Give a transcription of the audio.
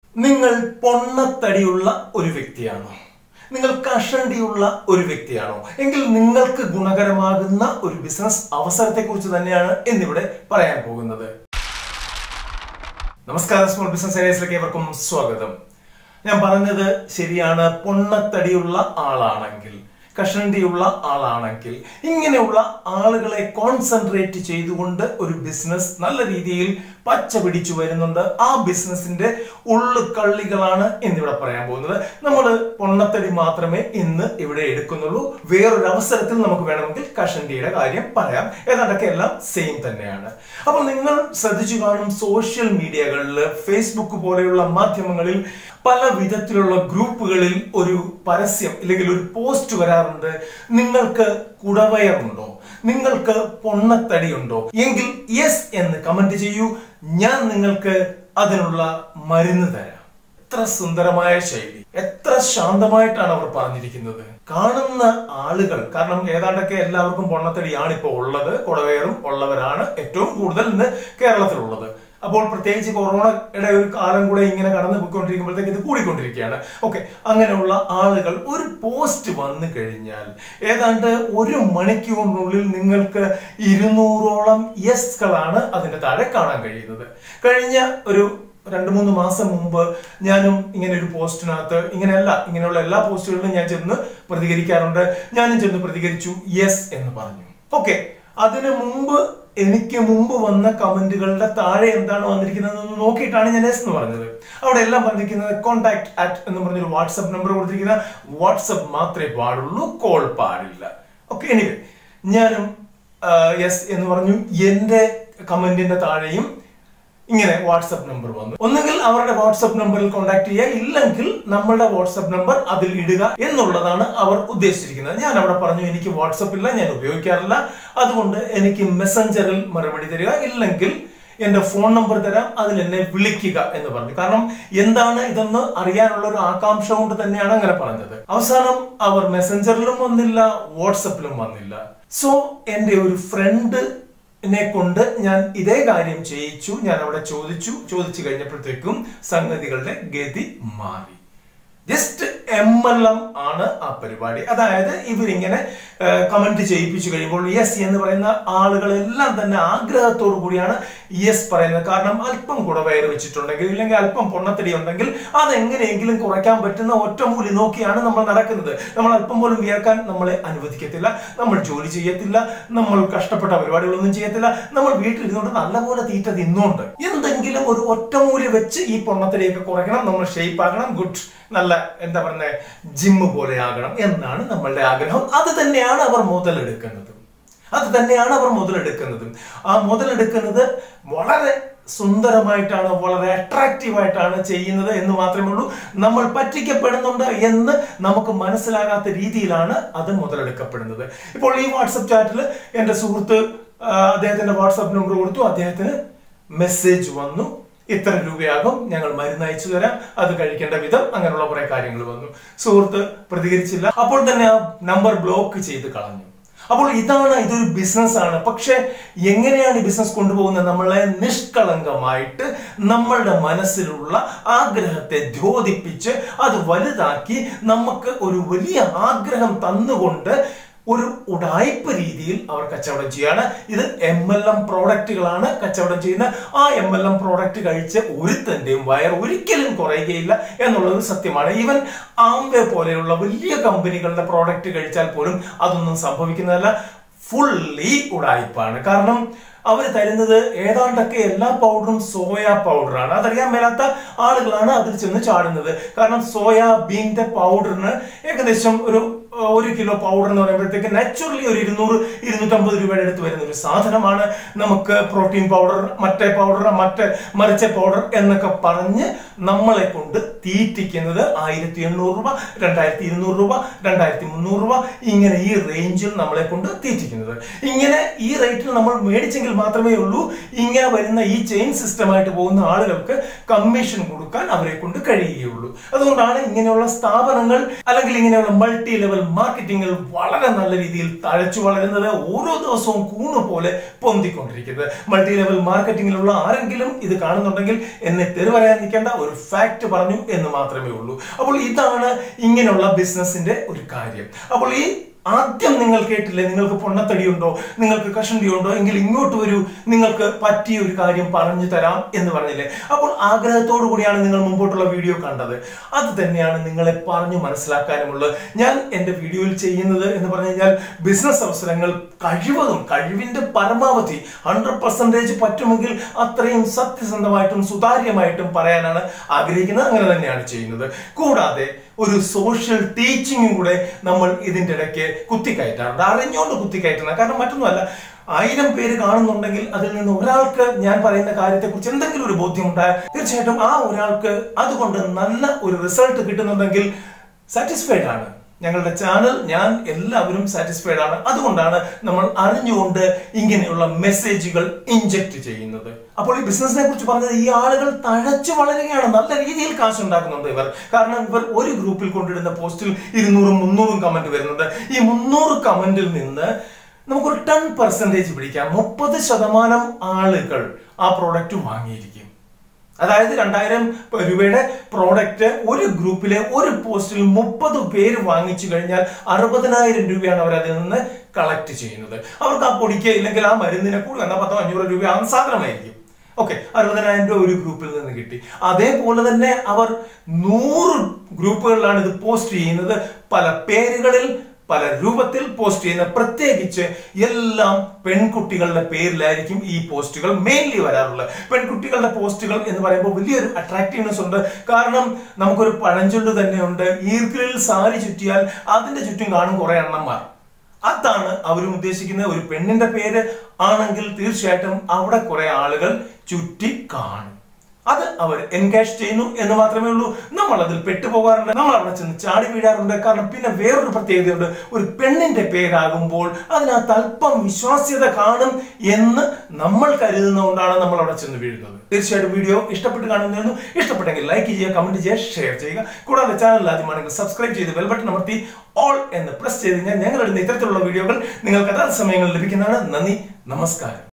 നിങ്ങൾ പൊണ്ണത്തടിയുള്ള ഒരു വ്യക്തിയാണോ നിങ്ങൾ കഷണ്ടിയുള്ള ഒരു വ്യക്തിയാണോ എങ്കിൽ നിങ്ങൾക്ക് ഗുണകരമാകുന്ന ഒരു ബിസിനസ് അവസരത്തെക്കുറിച്ച് തന്നെയാണ് ഇന്നിവിടെ പറയാൻ പോകുന്നത് നമസ്കാരം സ്മോൾ ബിസിനസ് ഏരിയസിലേക്ക് ഏവർക്കും സ്വാഗതം ഞാൻ പറഞ്ഞത് ശരിയാണ് പൊണ്ണത്തടിയുള്ള ആളാണെങ്കിൽ കഷണ്ടിയുള്ള ആളാണെങ്കിൽ ഇങ്ങനെയുള്ള ആളുകളെ കോൺസെൻട്രേറ്റ് ചെയ്തുകൊണ്ട് ഒരു ബിസിനസ് നല്ല രീതിയിൽ പച്ച പിടിച്ചു വരുന്നുണ്ട് ആ ബിസിനസിന്റെ ഉള്ളുകള്ളികളാണ് എന്നിവിടെ പറയാൻ പോകുന്നത് നമ്മൾ പൊണ്ണത്തടി മാത്രമേ ഇന്ന് ഇവിടെ എടുക്കുന്നുള്ളൂ വേറൊരു അവസരത്തിൽ നമുക്ക് വേണമെങ്കിൽ കഷണ്ടിയുടെ കാര്യം പറയാം ഏതാണ്ടൊക്കെ എല്ലാം സെയിം തന്നെയാണ് അപ്പോൾ നിങ്ങൾ ശ്രദ്ധിച്ചു കാണും സോഷ്യൽ മീഡിയകളിൽ ഫേസ്ബുക്ക് പോലെയുള്ള മാധ്യമങ്ങളിൽ പല വിധത്തിലുള്ള ഗ്രൂപ്പുകളിൽ ഒരു പരസ്യം അല്ലെങ്കിൽ ഒരു പോസ്റ്റ് വരാറുണ്ട് നിങ്ങൾക്ക് കുടവയറുണ്ടോ നിങ്ങൾക്ക് പൊണ്ണത്തടിയുണ്ടോ എങ്കിൽ യെസ് എന്ന് കമന്റ് ചെയ്യൂ ഞാൻ നിങ്ങൾക്ക് അതിനുള്ള മരുന്ന് തരാം എത്ര സുന്ദരമായ ശൈലി എത്ര ശാന്തമായിട്ടാണ് അവർ പറഞ്ഞിരിക്കുന്നത് കാണുന്ന ആളുകൾ കാരണം ഏതാണ്ടൊക്കെ എല്ലാവർക്കും പൊണ്ണത്തടിയാണ് ഇപ്പോൾ ഉള്ളത് കുടവയറും ഉള്ളവരാണ് ഏറ്റവും കൂടുതൽ ഇന്ന് കേരളത്തിലുള്ളത് അപ്പോൾ പ്രത്യേകിച്ച് കൊറോണയുടെ ഒരു കാലം കൂടെ ഇങ്ങനെ കടന്നു പോയിക്കൊണ്ടിരിക്കുമ്പോഴത്തേക്ക് ഇത് കൂടിക്കൊണ്ടിരിക്കുകയാണ് ഓക്കെ അങ്ങനെയുള്ള ആളുകൾ ഒരു പോസ്റ്റ് വന്നു കഴിഞ്ഞാൽ ഏതാണ്ട് ഒരു മണിക്കൂറിനുള്ളിൽ നിങ്ങൾക്ക് ഇരുന്നൂറോളം യെസ്കളാണ് അതിന്റെ താഴെ കാണാൻ കഴിയുന്നത് കഴിഞ്ഞ ഒരു രണ്ട് മൂന്ന് മാസം മുമ്പ് ഞാനും ഇങ്ങനെ ഒരു പോസ്റ്റിനകത്ത് ഇങ്ങനെയല്ല ഇങ്ങനെയുള്ള എല്ലാ പോസ്റ്റുകളിലും ഞാൻ ചെന്ന് പ്രതികരിക്കാറുണ്ട് ഞാനും ചെന്ന് പ്രതികരിച്ചു യെസ് എന്ന് പറഞ്ഞു ഓക്കെ അതിനു മുമ്പ് എനിക്ക് മുമ്പ് വന്ന കമന്റുകളുടെ താഴെ എന്താണ് വന്നിരിക്കുന്നത് എന്ന് നോക്കിയിട്ടാണ് ഞാൻ എസ് എന്ന് പറഞ്ഞത് അവിടെ എല്ലാം പറഞ്ഞിരിക്കുന്നത് കോൺടാക്ട് അറ്റ് എന്ന് പറഞ്ഞൊരു വാട്സപ്പ് നമ്പർ കൊടുത്തിരിക്കുന്ന വാട്സപ്പ് മാത്രമേ പാടുള്ളൂ കോൾ പാടില്ല ഓക്കെ എനിവേ ഞാനും യെസ് എന്ന് പറഞ്ഞു എന്റെ കമന്റിന്റെ താഴെയും ഇങ്ങനെ വാട്സപ്പ് നമ്പർ വന്നു ഒന്നുകിൽ അവരുടെ വാട്സപ്പ് നമ്പറിൽ കോൺടാക്ട് ചെയ്യുക ഇല്ലെങ്കിൽ നമ്മളുടെ വാട്സപ്പ് നമ്പർ അതിൽ ഇടുക എന്നുള്ളതാണ് അവർ ഉദ്ദേശിച്ചിരിക്കുന്നത് ഞാൻ അവിടെ പറഞ്ഞു എനിക്ക് വാട്സപ്പ് ഇല്ല ഞാൻ ഉപയോഗിക്കാറില്ല അതുകൊണ്ട് എനിക്ക് മെസ്സഞ്ചറിൽ മറുപടി തരിക ഇല്ലെങ്കിൽ എന്റെ ഫോൺ നമ്പർ തരാം അതിൽ എന്നെ വിളിക്കുക എന്ന് പറഞ്ഞു കാരണം എന്താണ് ഇതെന്ന് അറിയാനുള്ള ഒരു ആകാംക്ഷ കൊണ്ട് തന്നെയാണ് അങ്ങനെ പറഞ്ഞത് അവസാനം അവർ മെസ്സഞ്ചറിലും വന്നില്ല വാട്സപ്പിലും വന്നില്ല സോ എന്റെ ഒരു ഫ്രണ്ട് എന്നെ കൊണ്ട് ഞാൻ ഇതേ കാര്യം ചെയ്യിച്ചു ഞാൻ അവിടെ ചോദിച്ചു ചോദിച്ചു കഴിഞ്ഞപ്പോഴത്തേക്കും സംഗതികളുടെ ഗതി മാറി ജസ്റ്റ് എം എൽ എം ആണ് ആ പരിപാടി അതായത് ഇവരിങ്ങനെ കമന്റ് ചെയ്യിപ്പിച്ചു കഴിയുമ്പോൾ യെസ് എന്ന് പറയുന്ന ആളുകളെല്ലാം തന്നെ ആഗ്രഹത്തോടു കൂടിയാണ് യെസ് പറയുന്നത് കാരണം അല്പം കുടവയറ് വെച്ചിട്ടുണ്ടെങ്കിൽ ഇല്ലെങ്കിൽ അല്പം പൊണ്ണത്തടി ഉണ്ടെങ്കിൽ അതെങ്ങനെയെങ്കിലും കുറയ്ക്കാൻ പറ്റുന്ന ഒറ്റമൂലി നോക്കിയാണ് നമ്മൾ നടക്കുന്നത് നമ്മൾ അല്പം പോലും വിയർക്കാൻ നമ്മളെ അനുവദിക്കത്തില്ല നമ്മൾ ജോലി ചെയ്യത്തില്ല നമ്മൾ കഷ്ടപ്പെട്ട പരിപാടികളൊന്നും ചെയ്യത്തില്ല നമ്മൾ വീട്ടിലിരുന്നുകൊണ്ട് നല്ലപോലെ തീറ്റ തിന്നുകൊണ്ട് എന്തെങ്കിലും ഒരു ഒറ്റമൂലി വെച്ച് ഈ പൊണ്ണത്തടിയൊക്കെ കുറയ്ക്കണം നമ്മൾ ഷേപ്പ് ആക്കണം ഗുഡ് നല്ല എന്താ പറയുന്നത് ജിമ്മ് പോലെ ആകണം എന്നാണ് നമ്മളുടെ ആഗ്രഹം അത് തന്നെയാണ് അവർ മുതലെടുക്കുന്നത് അത് തന്നെയാണ് അവർ മുതലെടുക്കുന്നത് ആ മുതലെടുക്കുന്നത് വളരെ സുന്ദരമായിട്ടാണ് വളരെ അട്രാക്റ്റീവ് ആയിട്ടാണ് ചെയ്യുന്നത് എന്ന് മാത്രമേ ഉള്ളൂ നമ്മൾ പറ്റിക്കപ്പെടുന്നുണ്ട് എന്ന് നമുക്ക് മനസ്സിലാകാത്ത രീതിയിലാണ് അത് മുതലെടുക്കപ്പെടുന്നത് ഇപ്പോൾ ഈ വാട്സപ്പ് ചാറ്റിൽ എൻ്റെ സുഹൃത്ത് അദ്ദേഹത്തിന്റെ വാട്സപ്പ് നമ്പർ കൊടുത്തു അദ്ദേഹത്തിന് മെസ്സേജ് വന്നു ഇത്ര രൂപയാകും ഞങ്ങൾ മരുന്ന് അയച്ചു തരാം അത് കഴിക്കേണ്ട വിധം അങ്ങനെയുള്ള കുറെ കാര്യങ്ങൾ വന്നു സുഹൃത്ത് പ്രതികരിച്ചില്ല അപ്പോൾ തന്നെ ആ നമ്പർ ബ്ലോക്ക് ചെയ്ത് കളഞ്ഞു അപ്പോൾ ഇതാണ് ഇതൊരു ബിസിനസ് ആണ് പക്ഷെ എങ്ങനെയാണ് ഈ ബിസിനസ് കൊണ്ടുപോകുന്നത് നമ്മളെ നിഷ്കളങ്കമായിട്ട് നമ്മളുടെ മനസ്സിലുള്ള ആഗ്രഹത്തെ ദ്യോതിപ്പിച്ച് അത് വലുതാക്കി നമുക്ക് ഒരു വലിയ ആഗ്രഹം തന്നുകൊണ്ട് ഒരു ഉടായ്പ രീതിയിൽ അവർ കച്ചവടം ചെയ്യാണ് ഇത് എം എൽ എം പ്രോഡക്റ്റുകളാണ് കച്ചവടം ചെയ്യുന്ന ആ എം എൽ എം പ്രോഡക്റ്റ് കഴിച്ച് ഒരുത്തന്റെയും വയർ ഒരിക്കലും കുറയുകയില്ല എന്നുള്ളത് സത്യമാണ് ഈവൻ ആംവെ പോലെയുള്ള വലിയ കമ്പനികളുടെ പ്രോഡക്റ്റ് കഴിച്ചാൽ പോലും അതൊന്നും സംഭവിക്കുന്നതല്ല ഫുള്ളി ഉടായ്പാണ് കാരണം അവർ തരുന്നത് ഏതാണ്ടൊക്കെ എല്ലാ പൗഡറും സോയ പൗഡറാണ് അതറിയാൻ മേലാത്ത ആളുകളാണ് അതിൽ ചെന്ന് ചാടുന്നത് കാരണം സോയാബീന്റെ പൗഡറിന് ഏകദേശം ഒരു ഒരു കിലോ പൗഡർ എന്ന് പറയുമ്പോഴത്തേക്ക് നാച്ചുറലി ഒരു ഇരുന്നൂറ് ഇരുന്നൂറ്റമ്പത് രൂപയുടെ അടുത്ത് വരുന്ന ഒരു സാധനമാണ് നമുക്ക് പ്രോട്ടീൻ പൗഡർ മറ്റേ പൗഡർ മറ്റേ മറിച്ച പൗഡർ എന്നൊക്കെ പറഞ്ഞ് നമ്മളെ കൊണ്ട് തീറ്റിക്കുന്നത് ആയിരത്തി എണ്ണൂറ് രൂപ രണ്ടായിരത്തി ഇരുന്നൂറ് രൂപ രണ്ടായിരത്തി മുന്നൂറ് രൂപ ഇങ്ങനെ ഈ റേഞ്ചിൽ നമ്മളെ കൊണ്ട് തീറ്റിക്കുന്നത് ഇങ്ങനെ ഈ റേറ്റിൽ നമ്മൾ മേടിച്ചെങ്കിൽ മാത്രമേ ഉള്ളൂ ഇങ്ങനെ വരുന്ന ഈ ചെയിൻ സിസ്റ്റമായിട്ട് പോകുന്ന ആളുകൾക്ക് കമ്മീഷൻ കൊടുക്കാൻ അവരെ കൊണ്ട് കഴിയുകയുള്ളൂ അതുകൊണ്ടാണ് ഇങ്ങനെയുള്ള സ്ഥാപനങ്ങൾ അല്ലെങ്കിൽ ഇങ്ങനെയുള്ള മൾട്ടി ലെവൽ മാർക്കറ്റിംഗിൽ വളരെ നല്ല രീതിയിൽ തഴച്ചു വളരുന്നത് ഓരോ ദിവസവും കൂണ് പോലെ പൊന്തിക്കൊണ്ടിരിക്കുന്നത് മൾട്ടി ലെവൽ മാർക്കറ്റിംഗിലുള്ള ആരെങ്കിലും ഇത് കാണുന്നുണ്ടെങ്കിൽ എന്നെ തെരുവരാൻ നിൽക്കേണ്ട ഒരു ഫാക്ട് പറഞ്ഞു എന്ന് മാത്രമേ ഉള്ളൂ അപ്പോൾ ഇതാണ് ഇങ്ങനെയുള്ള ബിസിനസിന്റെ ഒരു കാര്യം അപ്പോൾ ഈ ആദ്യം നിങ്ങൾ കേട്ടില്ലേ നിങ്ങൾക്ക് പൊണ്ണത്തടിയുണ്ടോ നിങ്ങൾക്ക് കഷണ്ടിയുണ്ടോ എങ്കിൽ ഇങ്ങോട്ട് വരൂ നിങ്ങൾക്ക് പറ്റിയ ഒരു കാര്യം പറഞ്ഞു തരാം എന്ന് പറഞ്ഞില്ലേ അപ്പോൾ ആഗ്രഹത്തോടു കൂടിയാണ് നിങ്ങൾ മുമ്പോട്ടുള്ള വീഡിയോ കണ്ടത് അത് തന്നെയാണ് നിങ്ങളെ പറഞ്ഞു മനസ്സിലാക്കാനുമുള്ളത് ഞാൻ എൻ്റെ വീഡിയോയിൽ ചെയ്യുന്നത് എന്ന് പറഞ്ഞു കഴിഞ്ഞാൽ ബിസിനസ് അവസരങ്ങൾ കഴിവതും കഴിവിന്റെ പരമാവധി ഹൺഡ്രഡ് പെർസെൻറ്റേജ് പറ്റുമെങ്കിൽ അത്രയും സത്യസന്ധമായിട്ടും സുതാര്യമായിട്ടും പറയാനാണ് ആഗ്രഹിക്കുന്നത് അങ്ങനെ തന്നെയാണ് ചെയ്യുന്നത് കൂടാതെ ഒരു സോഷ്യൽ ടീച്ചിങ്ങും കൂടെ നമ്മൾ ഇതിന്റെ ഇടയ്ക്ക് കുത്തിക്കയറ്റാറുണ്ട് അറിഞ്ഞുകൊണ്ട് കുത്തിക്കയറ്റുന്നത് കാരണം മറ്റൊന്നുമല്ല ആയിരം പേര് കാണുന്നുണ്ടെങ്കിൽ അതിൽ നിന്ന് ഒരാൾക്ക് ഞാൻ പറയുന്ന കാര്യത്തെക്കുറിച്ച് എന്തെങ്കിലും ഒരു ബോധ്യമുണ്ടായാൽ തീർച്ചയായിട്ടും ആ ഒരാൾക്ക് അതുകൊണ്ട് നല്ല ഒരു റിസൾട്ട് കിട്ടുന്നുണ്ടെങ്കിൽ സാറ്റിസ്ഫൈഡ് ആണ് ഞങ്ങളുടെ ചാനൽ ഞാൻ എല്ലാവരും സാറ്റിസ്ഫൈഡ് ആണ് അതുകൊണ്ടാണ് നമ്മൾ അറിഞ്ഞുകൊണ്ട് ഇങ്ങനെയുള്ള മെസ്സേജുകൾ ഇഞ്ചക്ട് ചെയ്യുന്നത് അപ്പോൾ ഈ ബിസിനസിനെ കുറിച്ച് പറഞ്ഞത് ഈ ആളുകൾ തഴച്ചു വളരുകയാണ് നല്ല രീതിയിൽ കാശ് ഉണ്ടാക്കുന്നുണ്ട് ഇവർ കാരണം ഇവർ ഒരു ഗ്രൂപ്പിൽ കൊണ്ടിടുന്ന പോസ്റ്റിൽ ഇരുന്നൂറും മുന്നൂറും കമന്റ് വരുന്നുണ്ട് ഈ മുന്നൂറ് കമന്റിൽ നിന്ന് നമുക്കൊരു ടെൻ പെർസെൻറ്റേജ് പിടിക്കാം മുപ്പത് ശതമാനം ആളുകൾ ആ പ്രോഡക്റ്റ് വാങ്ങിയിരിക്കും അതായത് രണ്ടായിരം രൂപയുടെ പ്രോഡക്റ്റ് ഒരു ഗ്രൂപ്പിലെ ഒരു പോസ്റ്റിൽ മുപ്പത് പേര് വാങ്ങിച്ചു കഴിഞ്ഞാൽ അറുപതിനായിരം രൂപയാണ് അവർ അതിൽ നിന്ന് കളക്ട് ചെയ്യുന്നത് അവർക്ക് ആ പൊടിക്ക് ഇല്ലെങ്കിൽ ആ മരുന്നിനെ കൂടി വന്നാൽ പത്തോ അഞ്ഞൂറ് രൂപ ആ സാധനമായിരിക്കും ഓക്കെ അറുപതിനായിരം രൂപ ഒരു ഗ്രൂപ്പിൽ നിന്ന് കിട്ടി അതേപോലെ തന്നെ അവർ നൂറ് ഗ്രൂപ്പുകളിലാണ് ഇത് പോസ്റ്റ് ചെയ്യുന്നത് പല പേരുകളിൽ പല രൂപത്തിൽ പോസ്റ്റ് ചെയ്യുന്ന പ്രത്യേകിച്ച് എല്ലാം പെൺകുട്ടികളുടെ പേരിലായിരിക്കും ഈ പോസ്റ്റുകൾ മെയിൻലി വരാറുള്ളത് പെൺകുട്ടികളുടെ പോസ്റ്റുകൾ എന്ന് പറയുമ്പോൾ വലിയൊരു അട്രാക്റ്റീവ്നെസ് ഉണ്ട് കാരണം നമുക്കൊരു പഴഞ്ചൊല്ല് തന്നെയുണ്ട് ഈർക്കിലിൽ സാരി ചുറ്റിയാൽ അതിന്റെ ചുറ്റും കാണും കുറെ എണ്ണന്മാർ അതാണ് അവരും ഉദ്ദേശിക്കുന്ന ഒരു പെണ്ണിന്റെ പേര് ആണെങ്കിൽ തീർച്ചയായിട്ടും അവിടെ കുറെ ആളുകൾ ചുറ്റി കാണും അത് അവർ എൻഗേജ് ചെയ്യുന്നു എന്ന് മാത്രമേ ഉള്ളൂ നമ്മൾ അതിൽ പെട്ടുപോകാറുണ്ട് നമ്മൾ അവിടെ ചെന്ന് ചാടി വീഴാറുണ്ട് കാരണം പിന്നെ വേറൊരു പ്രത്യേകതയുണ്ട് ഒരു പെണ്ണിന്റെ പേരാകുമ്പോൾ അതിനകത്ത് അല്പം വിശ്വാസ്യത കാണും എന്ന് നമ്മൾ കരുതുന്നതുകൊണ്ടാണ് നമ്മൾ അവിടെ ചെന്ന് വീഴുന്നത് തീർച്ചയായിട്ടും വീഡിയോ ഇഷ്ടപ്പെട്ട് കാണുന്നതെന്നു ഇഷ്ടപ്പെട്ടെങ്കിൽ ലൈക്ക് ചെയ്യുക കമന്റ് ചെയ്യുക ഷെയർ ചെയ്യുക കൂടാതെ ചാനൽ ആദ്യമാണെങ്കിൽ സബ്സ്ക്രൈബ് ചെയ്ത് ബെൽ ബട്ടൺ അമർത്തി ഓൾ എന്ന് പ്രസ് ചെയ്ത് കഴിഞ്ഞാൽ ഞങ്ങൾ ഇടുന്ന ഇത്തരത്തിലുള്ള വീഡിയോകൾ നിങ്ങൾക്ക് അതാത് സമയങ്ങളിൽ ലഭിക്കുന്നതാണ് നന്ദി നമസ്കാരം